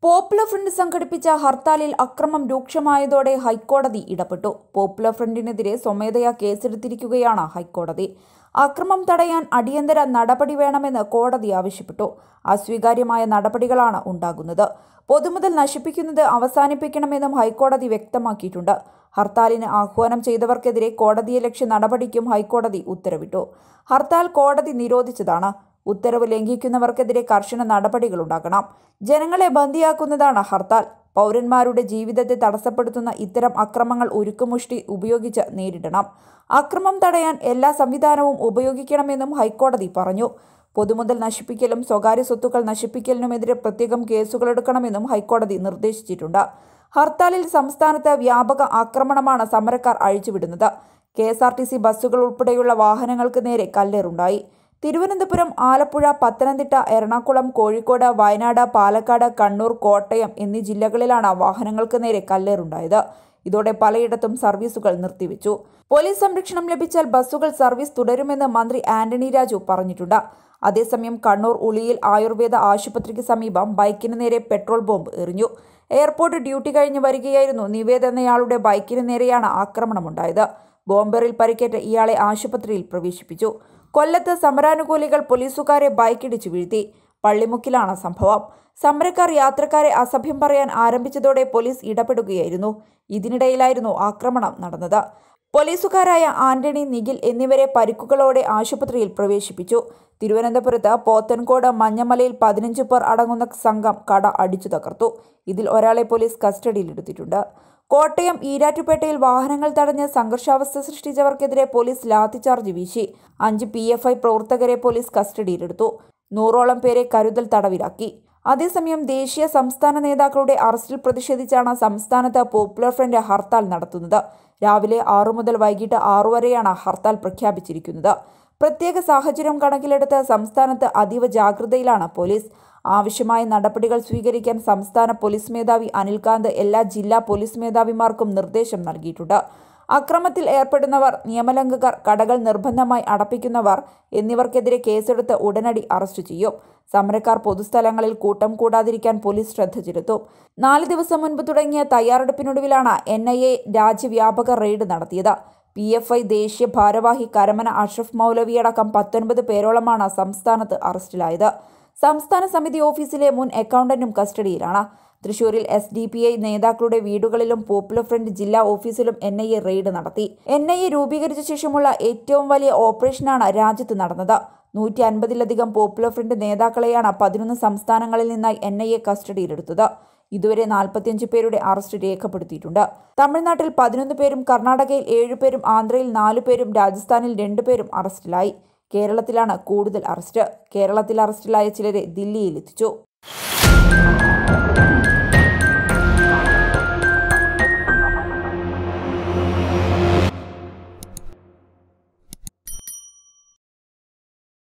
popular front സംഘടിപ്പിച്ച ഹർത്താലിൽ അക്രമം രൂക്ഷമായതോടെ ഹൈക്കോടതി ഇടപെട്ടു പോപ്പുലർ ഫ്രണ്ടിനെതിരെ സ്വമേധയാ കേസെടുത്തിരിക്കുകയാണ് ഹൈക്കോടതി അക്രമം തടയാൻ അടിയന്തര നടപടി വേണമെന്ന് കോടതി ആവശ്യപ്പെട്ടു അസ്വീകാര്യമായ നടപടികളാണ് ഉണ്ടാകുന്നത് പൊതുമുതൽ നശിപ്പിക്കുന്നത് അവസാനിപ്പിക്കണമെന്നും ഹൈക്കോടതി വ്യക്തമാക്കിയിട്ടുണ്ട് ഹർത്താലിന് ആഹ്വാനം ചെയ്തവർക്കെതിരെ കോടതിയെ ലക്ഷ്യ നടപടിക്കും ഹൈക്കോടതി ഉത്തരവിട്ടു ഹർത്താൽ കോടതി നിരോധിച്ചതാണ് ഉത്തരവ് ലംഘിക്കുന്നവർക്കെതിരെ കർശന നടപടികളുണ്ടാകണം ജനങ്ങളെ ബന്ദിയാക്കുന്നതാണ് ഹർത്താൽ പൗരന്മാരുടെ ജീവിതത്തെ തടസ്സപ്പെടുത്തുന്ന ഇത്തരം അക്രമങ്ങൾ ഉരുക്കുമുഷ്ടി ഉപയോഗിച്ച് നേരിടണം അക്രമം തടയാൻ എല്ലാ സംവിധാനവും ഉപയോഗിക്കണമെന്നും ഹൈക്കോടതി പറഞ്ഞു പൊതുമുതൽ നശിപ്പിക്കലും സ്വകാര്യ സ്വത്തുക്കൾ നശിപ്പിക്കലിനുമെതിരെ പ്രത്യേകം കേസുകളെടുക്കണമെന്നും ഹൈക്കോടതി നിർദ്ദേശിച്ചിട്ടുണ്ട് ഹർത്താലിൽ സംസ്ഥാനത്ത് വ്യാപക ആക്രമണമാണ് സമരക്കാർ അഴിച്ചുവിടുന്നത് K S R T C ബസ്സുകൾ ഉൾപ്പെടെയുള്ള വാഹനങ്ങൾക്ക് നേരെ കല്ലേറുണ്ടായി തിരുവനന്തപുരം ആലപ്പുഴ പത്തനംതിട്ട എറണാകുളം കോഴിക്കോട് വയനാട് പാലക്കാട് കണ്ണൂർ കോട്ടയം എന്നീ ജില്ലകളിലാണ് വാഹനങ്ങൾക്ക് നേരെ കല്ലേറുണ്ടായത് ഇതോടെ പലയിടത്തും സർവീസുകൾ നിർത്തിവെച്ചു പോലീസ് സംരക്ഷണം ലഭിച്ചാൽ ബസ്സുകൾ സർവീസ് തുടരുമെന്ന് മന്ത്രി ആന്റണി രാജു പറഞ്ഞിട്ടുണ്ട് അതേസമയം കണ്ണൂർ ഉളിയിൽ ആയുർവേദ ആശുപത്രിക്ക് സമീപം ബൈക്കിന് നേരെ പെട്രോൾ ബോംബ് എറിഞ്ഞു എയർപോർട്ട് ഡ്യൂട്ടി കഴിഞ്ഞ് വരികയായിരുന്നു നിവേദ് എന്നയാളുടെ ബൈക്കിന് നേരെയാണ് ആക്രമണമുണ്ടായത് ബോംബറിൽ പരിക്കേറ്റ ഇയാളെ ആശുപത്രിയിൽ പ്രവേശിപ്പിച്ചു കൊല്ലത്ത് സമരാനുകൂലികൾ പോലീസുകാരെ ബൈക്കിടിച്ചു വീഴ്ത്തി പള്ളിമുക്കിലാണ് സംഭവം സമരക്കാർ യാത്രക്കാരെ അസഭ്യം പറയാൻ ആരംഭിച്ചതോടെ പോലീസ് ഇടപെടുകയായിരുന്നു ഇതിനിടയിലായിരുന്നു ആക്രമണം നടന്നത് പോലീസുകാരായ ആന്റണി നിഖിൽ എന്നിവരെ പരിക്കുകളോടെ ആശുപത്രിയിൽ പ്രവേശിപ്പിച്ചു തിരുവനന്തപുരത്ത് പോത്തൻകോട് മഞ്ഞമലയിൽ പതിനഞ്ച് പേർ അടങ്ങുന്ന സംഘം കട അടിച്ചു തകർത്തു ഇതിൽ ഒരാളെ പോലീസ് കസ്റ്റഡിയിലെടുത്തിട്ടുണ്ട് കോട്ടയം ഈരാറ്റുപേട്ടയിൽ വാഹനങ്ങൾ തടഞ്ഞ് സംഘർഷാവസ്ഥ സൃഷ്ടിച്ചവർക്കെതിരെ പോലീസ് ലാത്തിചാർജ് വീശി അഞ്ച് പി എഫ് ഐ പ്രവർത്തകരെ പോലീസ് കസ്റ്റഡിയിലെടുത്തു നൂറോളം പേരെ കരുതൽ തടവിലാക്കി അതേസമയം ദേശീയ സംസ്ഥാന നേതാക്കളുടെ അറസ്റ്റിൽ പ്രതിഷേധിച്ചാണ് സംസ്ഥാനത്ത് പോപ്പുലർ ഫ്രണ്ട് ഹർത്താൽ നടത്തുന്നത് രാവിലെ ആറു മുതൽ വൈകിട്ട് ആറു വരെയാണ് ഹർത്താൽ പ്രഖ്യാപിച്ചിരിക്കുന്നത് പ്രത്യേക സാഹചര്യം കണക്കിലെടുത്ത് സംസ്ഥാനത്ത് അതീവ ജാഗ്രതയിലാണ് പോലീസ് ആവശ്യമായ നടപടികൾ സ്വീകരിക്കാൻ സംസ്ഥാന പോലീസ് മേധാവി അനിൽകാന്ത് എല്ലാ ജില്ലാ പോലീസ് മേധാവിമാർക്കും നിർദ്ദേശം നൽകിയിട്ടുണ്ട് അക്രമത്തിൽ ഏർപ്പെടുന്നവർ നിയമലംഘകർ കടകൾ നിർബന്ധമായി അടപ്പിക്കുന്നവർ എന്നിവർക്കെതിരെ കേസെടുത്ത് ഉടനടി അറസ്റ്റ് ചെയ്യും സമരക്കാർ പൊതുസ്ഥലങ്ങളിൽ കൂട്ടം കൂടാതിരിക്കാൻ പോലീസ് ശ്രദ്ധ ചെലുത്തും നാല് ദിവസം മുൻപ് തുടങ്ങിയ തയ്യാറെടുപ്പിനൊടുവിലാണ് എൻ ഐ എ രാജ്യവ്യാപക റെയ്ഡ് നടത്തിയത് പി എഫ് ഐ ദേശീയ ഭാരവാഹി കരമന അഷ്റഫ് മൗലവിയടക്കം പത്തൊൻപത് പേരോളമാണ് സംസ്ഥാനത്ത് അറസ്റ്റിലായത് സംസ്ഥാന സമിതി ഓഫീസിലെ മുൻ അക്കൗണ്ടന്റും കസ്റ്റഡിയിലാണ് തൃശൂരിൽ എസ് ഡി പി ഐ നേതാക്കളുടെ വീടുകളിലും പോപ്പുലർ ഫ്രണ്ട് ജില്ലാ ഓഫീസിലും എൻ ഐ എ റെയ്ഡ് നടത്തി എൻ ഐ എ രൂപീകരിച്ച ശേഷമുള്ള ഏറ്റവും വലിയ ഓപ്പറേഷനാണ് രാജ്യത്ത് നടന്നത് നൂറ്റി അൻപതിലധികം പോപ്പുലർ ഫ്രണ്ട് നേതാക്കളെയാണ് പതിനൊന്ന് സംസ്ഥാനങ്ങളിൽ നിന്നായി എൻ ഐ എ കസ്റ്റഡിയിലെടുത്തത് ഇതുവരെ നാൽപ്പത്തിയഞ്ച് പേരുടെ അറസ്റ്റ് രേഖപ്പെടുത്തിയിട്ടുണ്ട് തമിഴ്നാട്ടിൽ പതിനൊന്ന് പേരും കർണാടകയിൽ ഏഴുപേരും ആന്ധ്രയിൽ നാലു പേരും രാജസ്ഥാനിൽ രണ്ടുപേരും അറസ്റ്റിലായി കേരളത്തിലാണ് കൂടുതൽ അറസ്റ്റ് കേരളത്തിൽ അറസ്റ്റിലായ ചിലരെ ദില്ലിയിൽ എത്തിച്ചു